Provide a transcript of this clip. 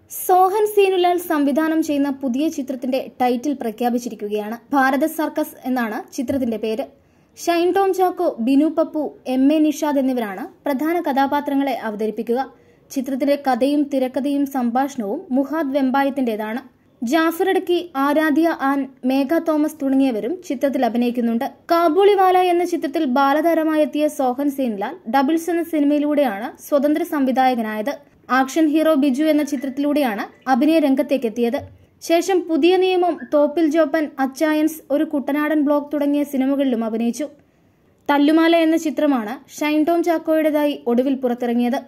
സോഹൻ സീനുലാൽ സംവിധാനം ചെയ്യുന്ന പുതിയ ചിത്രത്തിന്റെ ടൈറ്റിൽ പ്രഖ്യാപിച്ചിരിക്കുകയാണ് ഭാരത സർക്കസ് എന്നാണ് ചിത്രത്തിന്റെ പേര് ഷൈൻ ടോം ചാക്കോ ബിനു പപ്പു എം എ നിഷാദ് എന്നിവരാണ് പ്രധാന കഥാപാത്രങ്ങളെ അവതരിപ്പിക്കുക ചിത്രത്തിന്റെ കഥയും തിരക്കഥയും സംഭാഷണവും മുഹാദ് വെമ്പായത്തിന്റേതാണ് ജാഫർ ഇടക്കി ആരാധ്യ ആൻ മേഘ തോമസ് തുടങ്ങിയവരും ചിത്രത്തിൽ അഭിനയിക്കുന്നുണ്ട് കാബൂളിവാല എന്ന ചിത്രത്തിൽ ബാലതാരമായെത്തിയ സോഹൻ സീൻലാൽ ഡബിൾസ് എന്ന സിനിമയിലൂടെയാണ് സ്വതന്ത്ര സംവിധായകനായത് ആക്ഷൻ ഹീറോ ബിജു എന്ന ചിത്രത്തിലൂടെയാണ് അഭിനയ രംഗത്തേക്കെത്തിയത് ശേഷം പുതിയ നിയമം തോപ്പിൽ ജോപ്പൻ അച്ചായൻസ് ഒരു കുട്ടനാടൻ ബ്ലോക്ക് തുടങ്ങിയ സിനിമകളിലും അഭിനയിച്ചു തല്ലുമാല എന്ന ചിത്രമാണ് ഷൈൻ ടോം ചാക്കോയുടേതായി ഒടുവിൽ പുറത്തിറങ്ങിയത്